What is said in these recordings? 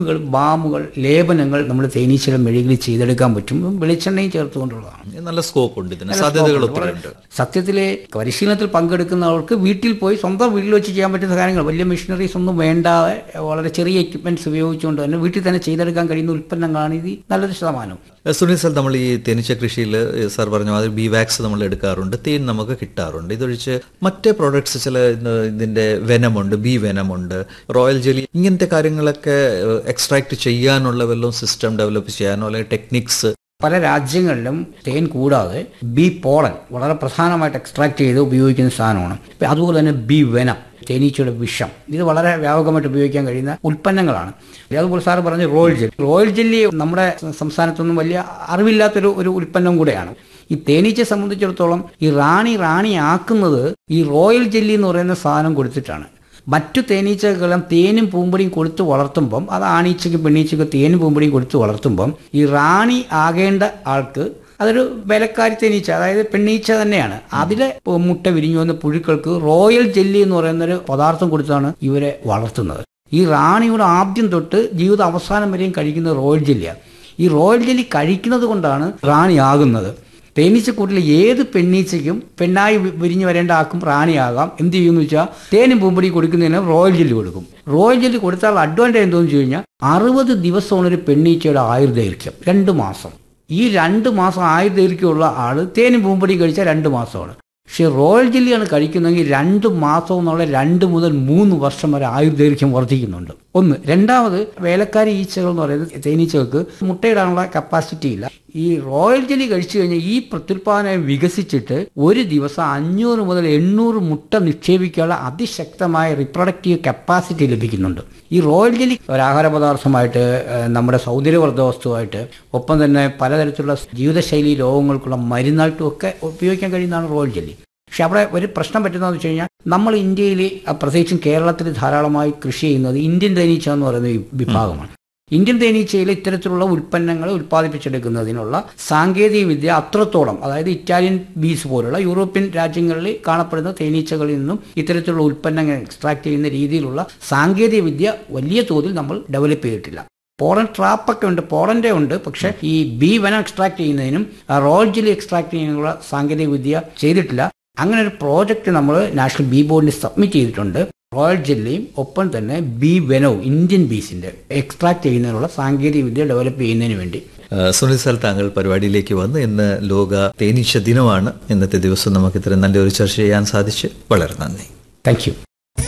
കൾ, ബാമുകൾ ലേപനങ്ങൾ നമ്മൾ തേനീച്ചയുടെ മെഴുകിൽ ചെയ്തെടുക്കാൻ പറ്റും വെളിച്ചെണ്ണയും ചേർത്തുകൊണ്ടുള്ളതാണ് നല്ല സ്കോപ്പ് ഉണ്ട് ഇതിന് സാധ്യതകൾ ഒത്തിരി ഉണ്ട് സത്യത്തിലെ പരിശീലനത്തിൽ പങ്കെടുക്കുന്നവർക്ക് വീട്ടിൽ പോയി സ്വന്തം വീട്ടിൽ വെച്ച് ചെയ്യാൻ പറ്റുന്ന കാര്യങ്ങൾ വലിയ മെഷീനറീസ് ഒന്നും വേണ്ടാതെ വളരെ ചെറിയ എക്യുപ്മെന്റ്സ് ഉപയോഗിച്ചുകൊണ്ട് തന്നെ വീട്ടിൽ തന്നെ ചെയ്തെടുക്കാൻ കഴിയുന്ന ഉൽപ്പന്നങ്ങളാണ് ഇത് നല്ലൊരു ശതമാനം ഏഹ് സുനിൽ സാർ നമ്മൾ ഈ തേനീച്ച കൃഷിയിൽ സാർ പറഞ്ഞ മാതിരി ബി വാക്സ് നമ്മൾ എടുക്കാറുണ്ട് തേൻ നമുക്ക് കിട്ടാറുണ്ട് ഇതൊഴിച്ച് മറ്റേ പ്രോഡക്ട്സ് ചില ഇന്ന് ഇതിന്റെ വെനമുണ്ട് ബി വെനമുണ്ട് റോയൽ ജെലി ഇങ്ങനത്തെ കാര്യങ്ങളൊക്കെ എക്സ്ട്രാക്ട് ചെയ്യാനുള്ള വല്ലതും സിസ്റ്റം ഡെവലപ്പ് ചെയ്യാനോ അല്ലെങ്കിൽ ടെക്നിക്സ് പല രാജ്യങ്ങളിലും തേൻ കൂടാതെ ബി പോളൻ വളരെ പ്രധാനമായിട്ട് എക്സ്ട്രാക്ട് ചെയ്ത് ഉപയോഗിക്കുന്ന സാധനമാണ് ഇപ്പം അതുപോലെ തന്നെ ബി വെനം തേനീച്ചയുടെ വിഷം ഇത് വളരെ വ്യാപകമായിട്ട് ഉപയോഗിക്കാൻ കഴിയുന്ന ഉൽപ്പന്നങ്ങളാണ് അതുപോലെ സാറ് പറഞ്ഞ റോയൽ ജെല്ലി റോയൽ ജെല്ലി നമ്മുടെ സംസ്ഥാനത്തൊന്നും വലിയ അറിവില്ലാത്തൊരു ഒരു ഉൽപ്പന്നം കൂടെയാണ് ഈ തേനീച്ചയെ സംബന്ധിച്ചിടത്തോളം ഈ റാണി റാണി ആക്കുന്നത് ഈ റോയൽ ജെല്ലി എന്ന് പറയുന്ന സാധനം കൊടുത്തിട്ടാണ് മറ്റു തേനീച്ചകളെല്ലാം തേനും പൂമ്പടിയും കൊടുത്ത് വളർത്തുമ്പം അത് ആണീച്ചയ്ക്കും പെണ്ണീച്ചയ്ക്കും തേനും പൂമ്പടിയും കൊടുത്ത് വളർത്തുമ്പം ഈ റാണി ആകേണ്ട ആൾക്ക് അതൊരു വിലക്കാരി തേനീച്ച അതായത് പെണ്ണീച്ച തന്നെയാണ് അതിലെ മുട്ട വിരിഞ്ഞു വന്ന പുഴുക്കൾക്ക് റോയൽ ജെല്ലി എന്ന് പറയുന്ന ഒരു പദാർത്ഥം കൊടുത്താണ് ഇവരെ വളർത്തുന്നത് ഈ റാണിയുടെ ആദ്യം തൊട്ട് ജീവിത അവസാനം വരെയും കഴിക്കുന്ന റോയൽ ജെല്ലിയാണ് ഈ റോയൽ ജെല്ലി കഴിക്കുന്നത് കൊണ്ടാണ് റാണി ആകുന്നത് തേനീച്ചക്കൂട്ടിൽ ഏത് പെണ്ണീച്ചയ്ക്കും പെണ്ണായി വി- വിരിഞ്ഞു വരേണ്ട ആക്കും റാണിയാകാം എന്ത് ചെയ്യുമെന്ന് വെച്ചാൽ തേനും പൂമ്പടി കൊടുക്കുന്നതിന് റോയൽ ജെല്ലി കൊടുക്കും റോയൽ ജെല്ലി കൊടുത്താൽ അഡ്വാൻറ്റേജ് എന്തോന്ന് വെച്ച് കഴിഞ്ഞാൽ അറുപത് ദിവസമാണ് ഒരു പെണ്ണീച്ചയുടെ ആയുർദൈർഘ്യം രണ്ട് മാസം ഈ രണ്ട് മാസം ആയുർദൈർഘ്യമുള്ള ആള് തേനും പൂമ്പടിയും കഴിച്ചാൽ രണ്ട് മാസമാണ് പക്ഷേ റോയൽ ജെല്ലിയാണ് കഴിക്കുന്നതെങ്കിൽ രണ്ട് മാസം എന്നുള്ള രണ്ട് മുതൽ മൂന്ന് വർഷം വരെ ആയുർദൈർഘ്യം വർദ്ധിക്കുന്നുണ്ട് ഒന്ന് രണ്ടാമത് വേലക്കാരി ഈച്ചകൾ എന്ന് പറയുന്നത് തേനീച്ചകൾക്ക് മുട്ടയിടാനുള്ള കപ്പാസിറ്റി ഇല്ല ഈ റോയൽ ജെല്ലി കഴിച്ചു കഴിഞ്ഞാൽ ഈ പ്രത്യുൽപാദനം വികസിച്ചിട്ട് ഒരു ദിവസം അഞ്ഞൂറ് മുതൽ എണ്ണൂറ് മുട്ട നിക്ഷേപിക്കാനുള്ള അതിശക്തമായ റിപ്രൊഡക്റ്റീവ് കപ്പാസിറ്റി ലഭിക്കുന്നുണ്ട് ഈ റോയൽ ജെല്ലി ഒരു ആഹാര പദാർത്ഥമായിട്ട് ഏഹ്, നമ്മുടെ സൗന്ദര്യവർദ്ധ വസ്തുവായിട്ട് ഒപ്പം തന്നെ പലതരത്തിലുള്ള ജീവിതശൈലി രോഗങ്ങൾക്കുള്ള മരുന്നായിട്ടും ഒക്കെ ഉപയോഗിക്കാൻ കഴിയുന്നതാണ് റോയൽ ജെല്ലി പക്ഷെ അവിടെ ഒരു പ്രശ്നം പറ്റുന്നതെന്ന് വെച്ച് കഴിഞ്ഞാൽ നമ്മൾ ഇന്ത്യയിൽ അഹ് പ്രത്യേകിച്ചും കേരളത്തിൽ ധാരാളമായി കൃഷി ചെയ്യുന്നത് ഇന്ത്യൻ തേനീച്ച എന്ന് പറയുന്ന ഈ വിഭാഗമാണ് ഇന്ത്യൻ തേനീച്ചയിൽ ഇത്തരത്തിലുള്ള ഉൽപ്പന്നങ്ങൾ ഉൽപ്പാദിപ്പിച്ചെടുക്കുന്നതിനുള്ള സാങ്കേതിക വിദ്യ അത്രത്തോളം അതായത് ഇറ്റാലിയൻ ബീസ് പോലുള്ള യൂറോപ്യൻ രാജ്യങ്ങളിൽ കാണപ്പെടുന്ന തേനീച്ചകളിൽ നിന്നും ഇത്തരത്തിലുള്ള ഉൽപ്പന്നങ്ങൾ എക്സ്ട്രാക്ട് ചെയ്യുന്ന രീതിയിലുള്ള സാങ്കേതിക വിദ്യ വലിയ തോതിൽ നമ്മൾ ഡെവലപ്പ് ചെയ്തിട്ടില്ല പോളൻ ട്രാപ്പൊക്കെ ഉണ്ട് പോളൻ്റെ ഉണ്ട് പക്ഷെ ഈ ബി വനം എക്സ്ട്രാക്ട് ചെയ്യുന്നതിനും റോൾ ജെല്ലി എക്സ്ട്രാക്ട് ചെയ്യുന്നതിനുള്ള സാങ്കേതിക വിദ്യ ചെയ്തിട്ടില്ല അങ്ങനെ ഒരു പ്രോജക്റ്റ് നമ്മൾ നാഷണൽ ബി ബോർഡിന് സബ്മിറ്റ് ചെയ്തിട്ടുണ്ട് റോയൽ ജെല്ലിയും ഒപ്പം തന്നെ ബി വെനവും ഇന്ത്യൻ ബീസിന്റെ എക്സ്ട്രാക്ട് ചെയ്യുന്നതിനുള്ള സാങ്കേതിക വിദ്യ ഡെവലപ്പ് ചെയ്യുന്നതിന് വേണ്ടി ഏഹ് സുനിൽ സാർ താങ്കൾ പരിപാടിയിലേക്ക് വന്ന് ഇന്ന് ലോക തേനീച്ച ദിനമാണ് ഇന്നത്തെ ദിവസം നമുക്ക് ഇത്രയും നല്ലൊരു ചർച്ച ചെയ്യാൻ സാധിച്ച് വളരെ നന്ദി താങ്ക് യു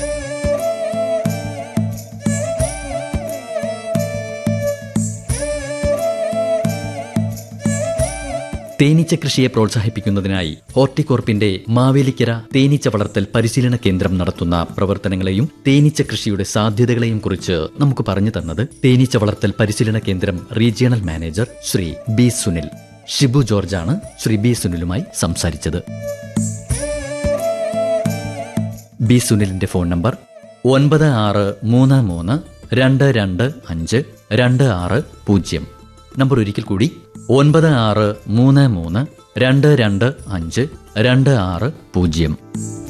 തേനീച്ച കൃഷിയെ പ്രോത്സാഹിപ്പിക്കുന്നതിനായി ഹോർട്ടികോർപ്പിന്റെ മാവേലിക്കര തേനീച്ച വളർത്തൽ പരിശീലന കേന്ദ്രം നടത്തുന്ന പ്രവർത്തനങ്ങളെയും തേനീച്ച കൃഷിയുടെ സാധ്യതകളെയും കുറിച്ച് നമുക്ക് പറഞ്ഞു തന്നത് തേനീച്ച വളർത്തൽ പരിശീലന കേന്ദ്രം regional manager Shri B Sunil Shibu ജോർജാണ് ശ്രീ ബി സുനിലുമായി സംസാരിച്ചത് ബി സുനിലിന്റെ ഫോൺ നമ്പർ ഒൻപത് ആറ് മൂന്ന് മൂന്ന് രണ്ട് രണ്ട് അഞ്ച് രണ്ട് ആറ് പൂജ്യം നമ്പർ ഒരിക്കൽ കൂടി ഒൻപത് ആറ് മൂന്ന് മൂന്ന് രണ്ട് രണ്ട് അഞ്ച് രണ്ട് ആറ് പൂജ്യം